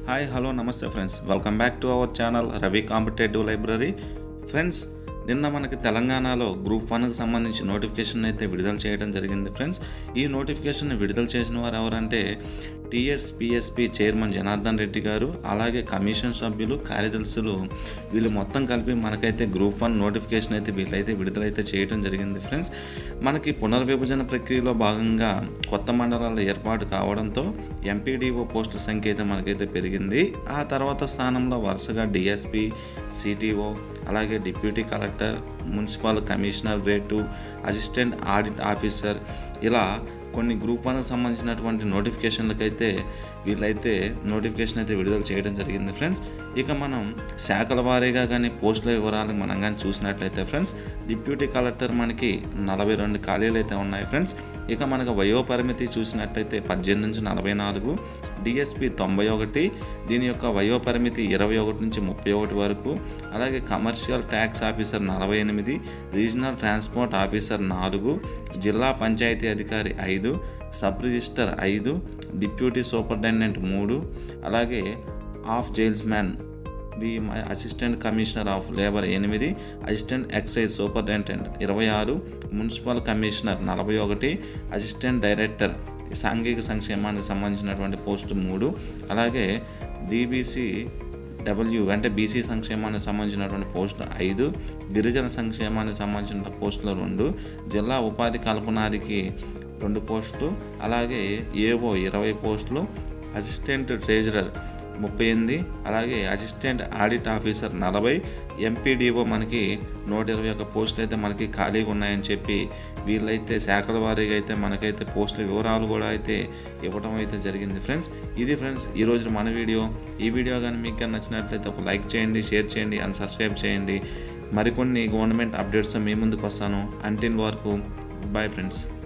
hi hello నమస్తే friends welcome back to our channel Ravi competitive library friends నిన్న మనకి తెలంగాణలో గ్రూప్ వన్కి సంబంధించి నోటిఫికేషన్ అయితే విడుదల చేయడం జరిగింది ఫ్రెండ్స్ ఈ నోటిఫికేషన్ విడుదల చేసిన వారు ఎవరంటే టీఎస్పిఎస్పి చైర్మన్ జనార్దన్ రెడ్డి గారు అలాగే కమిషన్ సభ్యులు కార్యదర్శులు వీళ్ళు మొత్తం కలిపి మనకైతే గ్రూప్ వన్ నోటిఫికేషన్ అయితే వీళ్ళైతే విడుదలైతే చేయడం జరిగింది ఫ్రెండ్స్ మనకి పునర్విభజన ప్రక్రియలో భాగంగా కొత్త మండలాల ఏర్పాటు కావడంతో ఎంపీడీఓ పోస్టుల సంఖ్య అయితే మనకైతే పెరిగింది ఆ తర్వాత స్థానంలో వరుసగా డిఎస్పి సిటీఓ అలాగే deputy collector municipal commissioner grade two assistant audit officer ఇలా కొన్ని గ్రూప్ వన్కి సంబంధించినటువంటి నోటిఫికేషన్లకు అయితే వీళ్ళైతే నోటిఫికేషన్ అయితే విడుదల చేయడం జరిగింది ఫ్రెండ్స్ ఇక మనం శాఖల వారీగా కానీ పోస్టుల వివరాలు మనం కానీ చూసినట్లయితే ఫ్రెండ్స్ డిప్యూటీ కలెక్టర్ మనకి నలభై రెండు ఖాళీలు అయితే ఉన్నాయి ఫ్రెండ్స్ ఇక మనకు వయో పరిమితి చూసినట్లయితే పద్దెనిమిది నుంచి నలభై నాలుగు డిఎస్పి తొంభై ఒకటి దీని యొక్క వయో పరిమితి ఇరవై ఒకటి నుంచి ముప్పై ఒకటి వరకు అలాగే కమర్షియల్ ట్యాక్స్ ఆఫీసర్ నలభై ఎనిమిది రీజనల్ ట్రాన్స్పోర్ట్ ఆఫీసర్ నాలుగు జిల్లా పంచాయతీ అధికారి ఐదు సబ్ రిజిస్టర్ ఐదు డిప్యూటీ సూపరింటెండెంట్ మూడు అలాగే ఆఫ్ జైల్స్ మ్యాన్ వి అసిస్టెంట్ కమిషనర్ ఆఫ్ లేబర్ ఎనిమిది అసిస్టెంట్ ఎక్సైజ్ సూపరింటెండెంట్ ఇరవై ఆరు మున్సిపల్ కమిషనర్ నలభై ఒకటి అసిస్టెంట్ డైరెక్టర్ సాంఘిక సంక్షేమానికి సంబంధించినటువంటి పోస్టు మూడు అలాగే డీబీసీ డబ్ల్యూ అంటే బీసీ సంక్షేమానికి సంబంధించినటువంటి పోస్టులు ఐదు గిరిజన సంక్షేమానికి సంబంధించిన పోస్టులు రెండు జిల్లా ఉపాధి కల్పనాదికి రెండు పోస్టులు అలాగే ఏవో ఇరవై పోస్టులు అసిస్టెంట్ ట్రెజరర్ ముప్పై ఎనిమిది అలాగే అసిస్టెంట్ ఆడిట్ ఆఫీసర్ నలభై ఎంపీడీఓ మనకి నూట ఇరవై ఒక్క పోస్టులు అయితే మనకి ఖాళీగా ఉన్నాయని చెప్పి వీళ్ళైతే శాఖల వారీగా అయితే మనకైతే పోస్టుల వివరాలు కూడా అయితే ఇవ్వడం అయితే జరిగింది ఫ్రెండ్స్ ఇది ఫ్రెండ్స్ ఈరోజు మన వీడియో ఈ వీడియో కానీ మీకు కానీ నచ్చినట్లయితే ఒక లైక్ చేయండి షేర్ చేయండి అండ్ సబ్స్క్రైబ్ చేయండి మరికొన్ని గవర్నమెంట్ అప్డేట్స్ మీ ముందుకు వస్తాను అంటిల్ వరకు బాయ్ ఫ్రెండ్స్